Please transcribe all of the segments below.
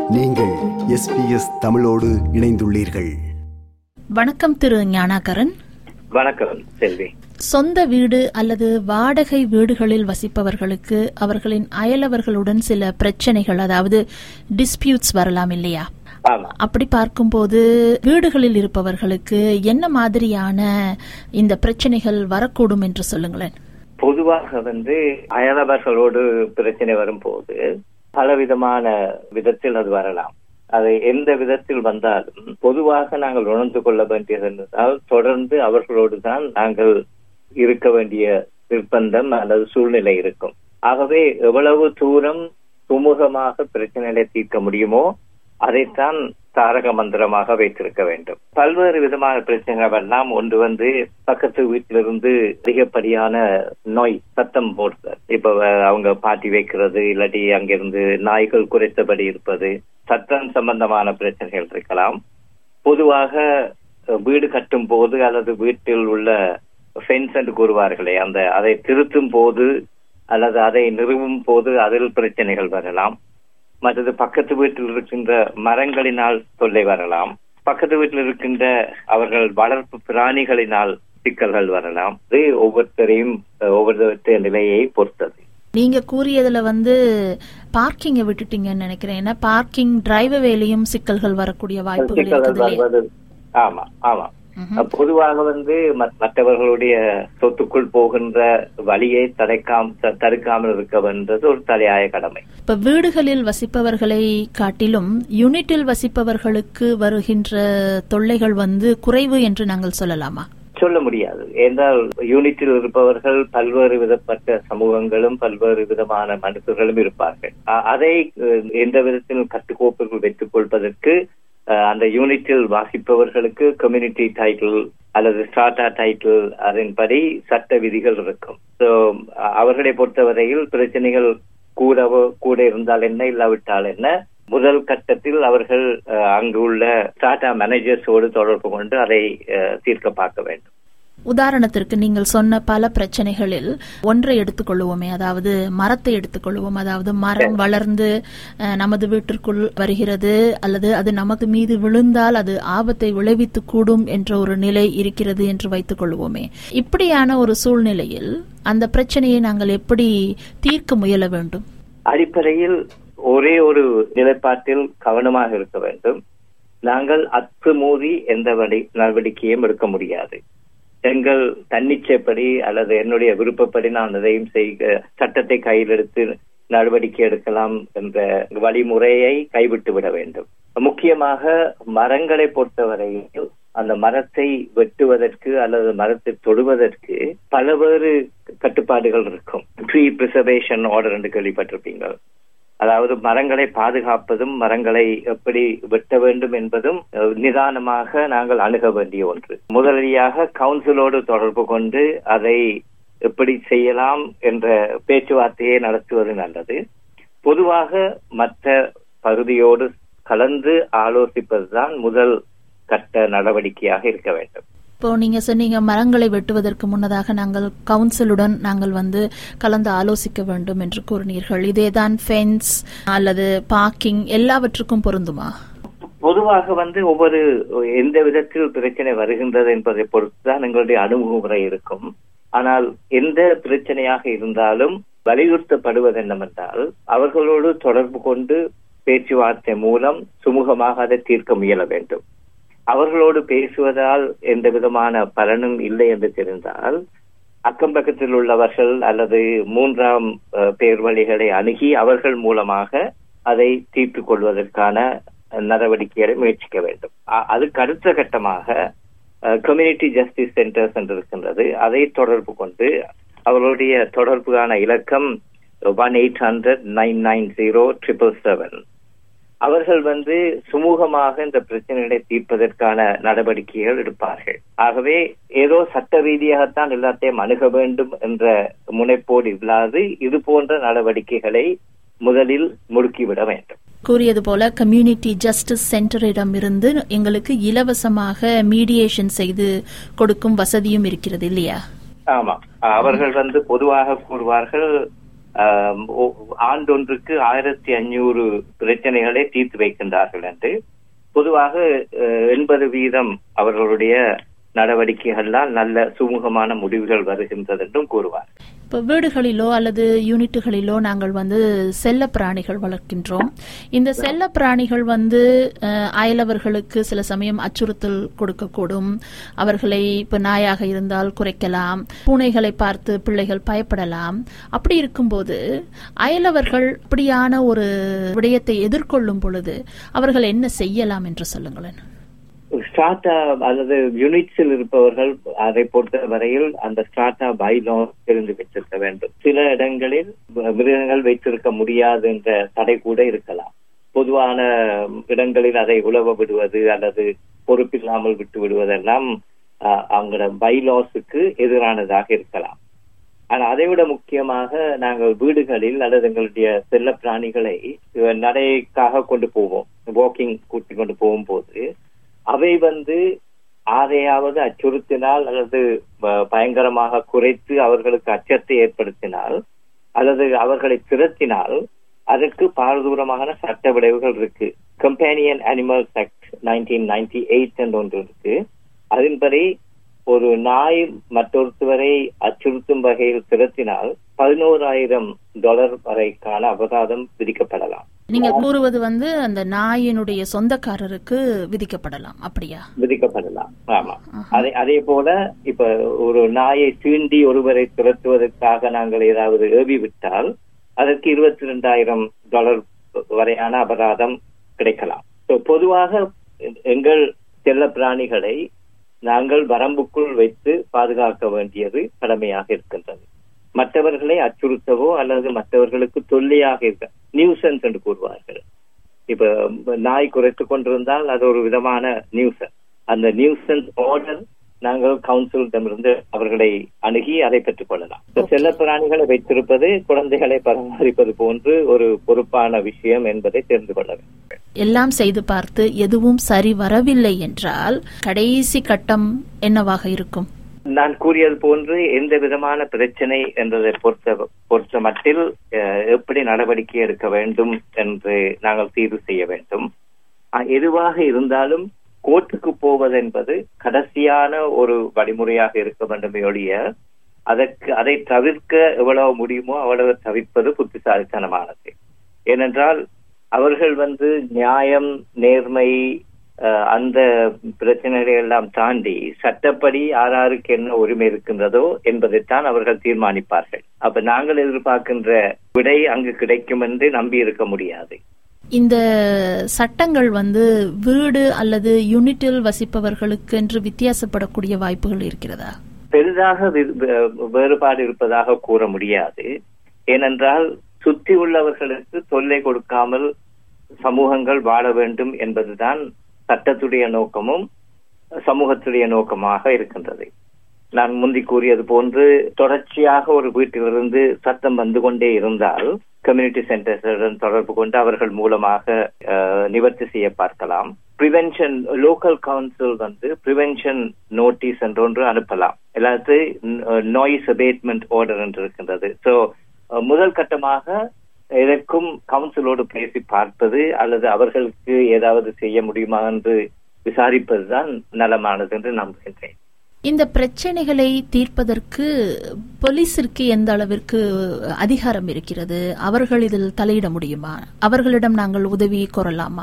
நீங்கள் எஸ்பிஎஸ் தமிழோடு இணைந்துள்ளீர்கள் வணக்கம் திரு ஞானாகரன் வணக்கம் செல்வி சொந்த வீடு அல்லது வாடகை வீடுகளில் வசிப்பவர்களுக்கு அவர்களின் அயலவர்களுடன் சில பிரச்சனைகள் அதாவது டிஸ்பியூட்ஸ் வரலாம் இல்லையா ஆமா அப்படி பார்க்கும்போது வீடுகளில் இருப்பவர்களுக்கு என்ன மாதிரியான இந்த பிரச்சனைகள் வரக்கூடும் என்று சொல்லுங்களேன் பொதுவாக வந்து அயலவர்களோடு பிரச்சனை வரும்போது பலவிதமான விதத்தில் அது வரலாம் அது எந்த விதத்தில் வந்தாலும் பொதுவாக நாங்கள் உணர்ந்து கொள்ள வேண்டியது என்றால் தொடர்ந்து அவர்களோடு தான் நாங்கள் இருக்க வேண்டிய நிர்பந்தம் அல்லது சூழ்நிலை இருக்கும் ஆகவே எவ்வளவு தூரம் சுமூகமாக பிரச்சனைகளை தீர்க்க முடியுமோ அதைத்தான் தாரக மந்திரமாக வைத்திருக்க வேண்டும் பல்வேறு விதமான பிரச்சனைகள் வரலாம் ஒன்று வந்து பக்கத்து வீட்டிலிருந்து அதிகப்படியான நோய் சத்தம் போடுறது இப்ப அஹ், அவங்க பாட்டி வைக்கிறது இல்லாட்டி அங்கிருந்து நாய்கள் குறைத்தபடி இருப்பது சத்தம் சம்பந்தமான பிரச்சனைகள் இருக்கலாம் பொதுவாக அஹ், வீடு கட்டும் போது அல்லது வீட்டில் உள்ள ஃபென்ஸ் என்று கூறுவார்களே அந்த அதை திருத்தும் போது அல்லது அதை நிறுவும் போது அதில் பிரச்சனைகள் வரலாம் மற்றது பக்கத்து வீட்டில் இருக்கின்ற மரங்களினால் தொல்லை வரலாம் பக்கத்து வீட்டில் இருக்கின்ற அவர்கள் வளர்ப்பு பிராணிகளினால் சிக்கல்கள் வரலாம் இது ஒவ்வொருத்தரையும் அஹ், ஒவ்வொருத்தருடைய நிலையை பொறுத்தது நீங்க கூறியதுல வந்து பார்க்கிங்கை விட்டுட்டீங்கன்னு நினைக்கிறேன் ஏன்னா பார்க்கிங் டிரைவ் சிக்கல்கள் வரக்கூடிய வாய்ப்புகள் சிக்கல்கள் இருக்குது இல்லையா வருவது ஆமா ஆமா ம்ஹும். பொதுவாக வந்து மத்- மற்றவர்களுடைய சொத்துக்குள் போகின்ற வழியை தடைக்காம த- தடுக்காமல் இருக்க வேண்டது ஒரு தலையாய கடமை இப்ப வீடுகளில் வசிப்பவர்களை காட்டிலும் யூனிட்டில் வசிப்பவர்களுக்கு வருகின்ற தொல்லைகள் வந்து குறைவு என்று நாங்கள் சொல்லலாமா சொல்ல முடியாது என்றால் யூனிட்டில் இருப்பவர்கள் பல்வேறு விதப்பட்ட சமூகங்களும் பல்வேறு விதமான மனுஷர்களும் இருப்பார்கள் அ- அதை அஹ், எந்த விதத்திலும் கட்டுக்கோப்புகள் வைத்துக் கொள்வதற்கு அஹ், அந்த யூனிட்டில் வாசிப்பவர்களுக்கு கம்யூனிட்டி டைட்டில் அல்லது ஸ்டார்டா டைட்டில் அதன்படி சட்ட விதிகள் இருக்கும் ஸோ அவர்களை பொறுத்தவரையில் பிரச்சனைகள் கூடவோ கூட இருந்தால் என்ன இல்லாவிட்டால் என்ன முதல் கட்டத்தில் அவர்கள் அஹ், அங்கு உள்ள டாடா மேனேஜர்ஸோடு தொடர்பு கொண்டு அதை அஹ், தீர்க்க பார்க்க வேண்டும் உதாரணத்திற்கு நீங்கள் சொன்ன பல பிரச்சனைகளில் ஒன்றை எடுத்துக்கொள்வோமே அதாவது மரத்தை எடுத்துக்கொள்வோம் அதாவது மரம் வளர்ந்து அஹ், நமது வீட்டிற்குள் வருகிறது அல்லது அது நமது மீது விழுந்தால் அது ஆபத்தை விளைவித்து கூடும் என்ற ஒரு நிலை இருக்கிறது என்று வைத்துக் கொள்வோமே இப்படியான ஒரு சூழ்நிலையில் அந்த பிரச்சனையை நாங்கள் எப்படி தீர்க்க முயல வேண்டும் அடிப்படையில் ஒரே ஒரு நிலைப்பாட்டில் கவனமாக இருக்க வேண்டும் நாங்கள் அத்துமூறி எந்த வடி நடவடிக்கையும் எடுக்க முடியாது எங்கள் தன்னிச்சைப்படி அல்லது என்னுடைய விருப்பப்படி நான் எதையும் செய்க சட்டத்தை கையில் எடுத்து நடவடிக்கை எடுக்கலாம் என்ற வழிமுறையை கைவிட்டு விட வேண்டும் முக்கியமாக மரங்களை பொறுத்தவரையில் அந்த மரத்தை வெட்டுவதற்கு அல்லது மரத்தை தொடுவதற்கு பலவேறு கட்டுப்பாடுகள் இருக்கும் ட்ரீ பிரிசர்வேஷன் ஆர்டர் என்று கேள்விப்பட்டிருப்பீங்க அதாவது மரங்களை பாதுகாப்பதும் மரங்களை எப்படி வெட்ட வேண்டும் என்பதும் அஹ், நிதானமாக நாங்கள் அணுக வேண்டிய ஒன்று முதலியாக கவுன்சிலோடு தொடர்பு கொண்டு அதை எப்படி செய்யலாம் என்ற பேச்சுவார்த்தையை நடத்துவது நல்லது பொதுவாக மற்ற பகுதியோடு கலந்து ஆலோசிப்பதுதான் முதல் கட்ட நடவடிக்கையாக இருக்க வேண்டும் இப்போ நீங்க சொன்னீங்க மரங்களை வெட்டுவதற்கு முன்னதாக நாங்கள் கவுன்சிலுடன் நாங்கள் வந்து கலந்து ஆலோசிக்க வேண்டும் என்று கூறினீர்கள் இதேதான் ஃபென்ஸ் அல்லது பார்க்கிங் எல்லாவற்றுக்கும் பொருந்துமா பொதுவாக வந்து ஒவ்வொரு எந்த விதத்தில் பிரச்சனை வருகின்றது என்பதை பொறுத்துதான் எங்களுடைய அணுகுமுறை இருக்கும் ஆனால் எந்த பிரச்சனையாக இருந்தாலும் வலியுறுத்தப்படுவது என்னவென்றால் அவர்களோடு தொடர்பு கொண்டு பேச்சுவார்த்தை மூலம் சுமூகமாக அதை தீர்க்க முயல வேண்டும் அவர்களோடு பேசுவதால் எந்த விதமான பலனும் இல்லை என்று தெரிந்தால் அக்கம் பக்கத்தில் உள்ளவர்கள் அல்லது மூன்றாம் அஹ், பேர் வழிகளை அணுகி அவர்கள் மூலமாக அதை தீர்த்துக் கொள்வதற்கான அஹ், நடவடிக்கைகளை முயற்சிக்க வேண்டும் அ- அதுக்கு அடுத்த கட்டமாக கம்யூனிட்டி ஜஸ்டிஸ் சென்டர்ஸ் என்று இருக்கின்றது அதை தொடர்பு கொண்டு அவர்களுடைய தொடர்புக்கான இலக்கம் one eight hundred nine nine zero triple seven அவர்கள் வந்து சுமூகமாக இந்த பிரச்சனைகளை தீர்ப்பதற்கான நடவடிக்கைகள் எடுப்பார்கள் ஆகவே ஏதோ சட்ட ரீதியாகத்தான் எல்லாத்தையும் அணுக வேண்டும் என்ற முனைப்போடு இல்லாது இது போன்ற நடவடிக்கைகளை முதலில் முடுக்கிவிட வேண்டும் கூறியது போல கம்யூனிட்டி ஜஸ்டிஸ் சென்டரிடம் இருந்து எங்களுக்கு இலவசமாக மீடியேஷன் செய்து கொடுக்கும் வசதியும் இருக்கிறது இல்லையா ஆமா அவர்கள் வந்து பொதுவாக கூறுவார்கள் ஆம், ஒ- ஆண்டொன்றுக்கு ஆயிரத்தி அஞ்சூறு பிரச்சனைகளை தீர்த்து வைக்கின்றார்கள் என்று பொதுவாக அஹ், எண்பது வீதம் அவர்களுடைய நடவடிக்கைகளால் நல்ல சுமூகமான முடிவுகள் வருகின்றது என்றும் கூறுவார் இப்போ வீடுகளிலோ அல்லது யூனிட்டுகளிலோ நாங்கள் வந்து செல்ல பிராணிகள் வளர்க்கின்றோம் இந்த செல்ல பிராணிகள் வந்து அஹ், அயலவர்களுக்கு சில சமயம் அச்சுறுத்தல் கொடுக்கக்கூடும் அவர்களை இப்போ நாயாக இருந்தால் குறைக்கலாம் பூனைகளை பார்த்து பிள்ளைகள் பயப்படலாம் அப்படி இருக்கும்போது அயலவர்கள் அப்படியான ஒரு விடயத்தை எதிர்கொள்ளும் பொழுது அவர்கள் என்ன செய்யலாம் என்று சொல்லுங்களேன் ஸ்டார்டா அல்லது யூனிட்ஸில் இருப்பவர்கள் அதை பொறுத்த வரையில் அந்த ஸ்டார்டா பைலோ தெரிந்து வைத்திருக்க வேண்டும் சில இடங்களில் மிருகங்கள் வைத்திருக்க முடியாது என்ற தடை கூட இருக்கலாம் பொதுவான இடங்களில் அதை உழவ விடுவது அல்லது பொறுப்பில்லாமல் விட்டு விடுவதெல்லாம் அஹ், அவங்களோட பைலாஸுக்கு எதிரானதாக இருக்கலாம் ஆனா அதை விட முக்கியமாக நாங்கள் வீடுகளில் அல்லது எங்களுடைய செல்ல பிராணிகளை அஹ், நடைக்காக கொண்டு போவோம் வாக்கிங் கூட்டி கொண்டு போகும்போது அவை வந்து ஆரையாவது அச்சுறுத்தினால் அல்லது ப- பயங்கரமாக குறைத்து அவர்களுக்கு அச்சத்தை ஏற்படுத்தினால் அல்லது அவர்களை திரட்டினால் அதற்கு பாரதூரமான சட்ட விளைவுகள் இருக்கு Companion Animals Act nineteen ninety eight என்று ஒன்று இருக்கு அதன்படி ஒரு நாய் மற்றொருத்தவரை அச்சுறுத்தும் வகையில் திரட்டினால் பதினோராயிரம் டாலர் வரைக்கான அபராதம் விதிக்கப்படலாம் நீங்க கூறுவது வந்து அந்த நாயினுடைய சொந்தக்காரருக்கு விதிக்கப்படலாம் அப்படியா விதிக்கப்படலாம் ஆமா அதே அதே போல இப்ப ஒரு நாயை தீண்டி ஒருவரை துரத்துவதற்காக நாங்கள் ஏதாவது ஏவி விட்டால் அதற்கு இருபத்தி ரெண்டாயிரம் டாலர் வரையான அபராதம் கிடைக்கலாம் So, பொதுவாக எங்கள் செல்ல பிராணிகளை நாங்கள் வரம்புக்குள் வைத்து பாதுகாக்க வேண்டியது கடமையாக இருக்கின்றது மற்றவர்களை அச்சுறுத்தவோ அல்லது மற்றவர்களுக்கு தொல்லையாக இருக்க நியூசன்ஸ் என்று கூறுவார்கள் இப்ப நாய் குறைத்துக் கொண்டிருந்தால் அது ஒரு விதமான நியூசன் அந்த நியூசன்ஸ் ஆர்டர் நாங்கள் கவுன்சிலிடமிருந்து அவர்களை அணுகி அதை பெற்றுக் கொள்ளலாம் இப்ப செல்ல பிராணிகளை வைத்திருப்பது குழந்தைகளை பராமரிப்பது போன்று ஒரு பொறுப்பான விஷயம் என்பதை தெரிந்து கொள்ள வேண்டும் எல்லாம் செய்து பார்த்து எதுவும் சரி வரவில்லை என்றால் கடைசி கட்டம் என்னவாக இருக்கும் நான் கூறியது போன்று எந்த விதமான பிரச்சனை என்பதை பொறுத்த பொறுத்த மட்டில் அஹ், எப்படி நடவடிக்கை எடுக்க வேண்டும் என்று நாங்கள் தீர்வு செய்ய வேண்டும் அஹ், எதுவாக இருந்தாலும் கோர்ட்டுக்கு போவது என்பது கடைசியான ஒரு வழிமுறையாக இருக்க வேண்டுமே ஒழிய அதற்கு அதை தவிர்க்க எவ்வளவு முடியுமோ அவ்வளவு தவிர்ப்பது புத்திசாலித்தனமானது ஏனென்றால் அவர்கள் வந்து நியாயம் நேர்மை அஹ், அந்த பிரச்சனைகளை எல்லாம் தாண்டி சட்டப்படி யாராருக்கு என்ன உரிமை இருக்கின்றதோ என்பதைத்தான் அவர்கள் தீர்மானிப்பார்கள் அப்ப நாங்கள் எதிர்பார்க்கின்ற விடை அங்கு கிடைக்கும் என்று நம்பி இருக்க முடியாது இந்த சட்டங்கள் வந்து வீடு அல்லது யூனிட்டில் வசிப்பவர்களுக்கு என்று வித்தியாசப்படக்கூடிய வாய்ப்புகள் இருக்கிறதா பெரிதாக வி- வே- வேறுபாடு இருப்பதாக கூற முடியாது ஏனென்றால் சுற்றி உள்ளவர்களுக்கு தொல்லை கொடுக்காமல் சமூகங்கள் வாழ வேண்டும் என்பதுதான் சட்டத்துடைய நோக்கமும் சமூகத்துடைய நோக்கமாக இருக்கின்றது நான் முந்தி கூறியது போன்று தொடர்ச்சியாக ஒரு வீட்டிலிருந்து சத்தம் வந்து கொண்டே இருந்தால் கம்யூனிட்டி சென்டர்ஸுடன் தொடர்பு கொண்டு அவர்கள் மூலமாக அஹ், நிவர்த்தி செய்ய பார்க்கலாம் பிரிவென்ஷன் லோக்கல் கவுன்சில் வந்து பிரிவென்ஷன் நோட்டீஸ் என்று ஒன்று அனுப்பலாம் எல்லாத்தையும் நாய்ஸ் அபேட்மெண்ட் ஆர்டர் என்று இருக்கின்றது ஸோ முதல் கட்டமாக இதற்கும் கவுன்சிலோடு பேசி பார்ப்பது அல்லது அவர்களுக்கு ஏதாவது செய்ய முடியுமா என்று விசாரிப்பதுதான் நலமானது என்று நம்புகின்றேன் இந்த பிரச்சனைகளை தீர்ப்பதற்கு போலீசிற்கு எந்த அளவிற்கு அதிகாரம் இருக்கிறது அவர்கள் இதில் தலையிட முடியுமா அவர்களிடம் நாங்கள் உதவி கோரலாமா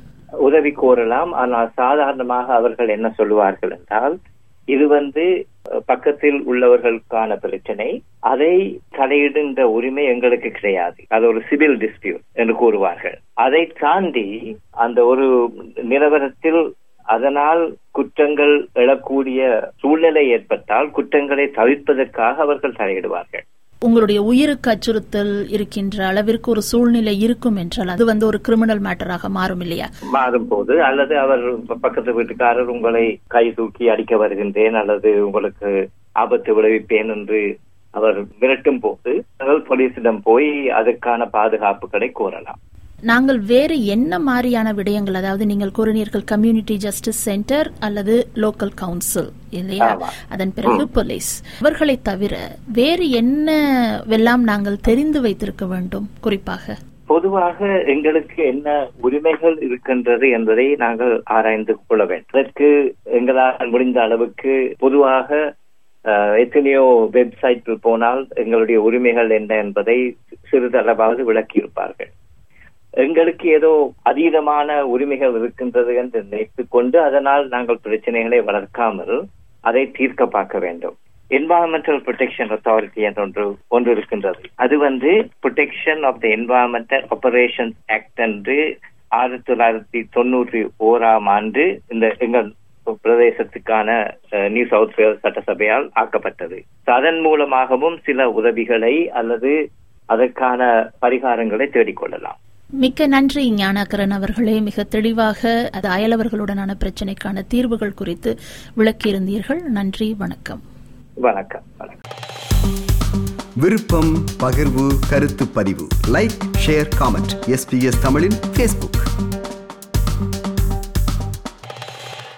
உதவி கோரலாம் ஆனால் சாதாரணமாக அவர்கள் என்ன சொல்லுவார்கள் என்றால் இது வந்து அஹ், பக்கத்தில் உள்ளவர்களுக்கான பிரச்சனை அதை தலையிடுகின்ற உரிமை எங்களுக்கு கிடையாது அது ஒரு சிவில் டிஸ்பியூட் என்று கூறுவார்கள் அதை தாண்டி அந்த ஒரு நிலவரத்தில் அதனால் குற்றங்கள் எழக்கூடிய சூழ்நிலை ஏற்பட்டால் குற்றங்களை தவிர்ப்பதற்காக அவர்கள் தலையிடுவார்கள் உங்களுடைய உயிருக்கு அச்சுறுத்தல் இருக்கின்ற அளவிற்கு ஒரு சூழ்நிலை இருக்கும் என்றால் அது வந்து ஒரு கிரிமினல் மேட்டராக மாறும் இல்லையா மாறும் போது அல்லது அவர் ப- பக்கத்து வீட்டுக்காரர் உங்களை கை தூக்கி அடிக்க வருகின்றேன் அல்லது உங்களுக்கு ஆபத்து விளைவிப்பேன் என்று அவர் மிரட்டும் போது நாங்கள் போலீசிடம் போய் அதற்கான பாதுகாப்புகளை கோரலாம் நாங்கள் வேறு என்ன மாதிரியான விடயங்கள் அதாவது நீங்கள் கூறினீர்கள் கம்யூனிட்டி ஜஸ்டிஸ் சென்டர் அல்லது லோக்கல் கவுன்சில் இல்லையா ஆமா. அதன் பிறகு போலீஸ் இவர்களை தவிர வேறு என்னவெல்லாம் நாங்கள் தெரிந்து வைத்திருக்க வேண்டும் குறிப்பாக பொதுவாக எங்களுக்கு என்ன உரிமைகள் இருக்கின்றது என்பதை நாங்கள் ஆராய்ந்து கொள்ள வேண்டும் அதற்கு எங்களால் முடிந்த அளவுக்கு பொதுவாக அஹ், எத்தனையோ வெப்சைட்டில் போனால் எங்களுடைய உரிமைகள் என்ன என்பதை சிறிதளவாவது விளக்கியிருப்பார்கள் எங்களுக்கு ஏதோ அதீதமான உரிமைகள் இருக்கின்றது என்று நினைத்துக் கொண்டு அதனால் நாங்கள் பிரச்சனைகளை வளர்க்காமல் அதை தீர்க்க பார்க்க வேண்டும் என்வாயன்மெண்டல் ப்ரொடெக்ஷன் அத்தாரிட்டி என்ற ஒன்று ஒன்று இருக்கின்றது அது வந்து Protection of the Environmental Operation Act என்று ஆயிரத்தி தொள்ளாயிரத்தி தொண்ணூற்றி ஓராம் ஆண்டு இந்த எங்கள் பிரதேசத்துக்கான அஹ், நியூ சவுத் வேல்ஸ் சட்டசபையால் ஆக்கப்பட்டது So, அதன் மூலமாகவும் சில உதவிகளை அல்லது அதற்கான பரிகாரங்களை தேடிக்கொள்ளலாம் மிக்க நன்றி ஞானாகரன் அவர்களே மிக தெளிவாக அது அயலவர்களுடனான பிரச்சனைக்கான தீர்வுகள் குறித்து விளக்கியிருந்தீர்கள் நன்றி வணக்கம் வணக்கம் வணக்கம் விருப்பம் பகிர்வு கருத்து பதிவு லைக் ஷேர் காமெண்ட் எஸ்பிஎஸ் தமிழின் ஃபேஸ்புக்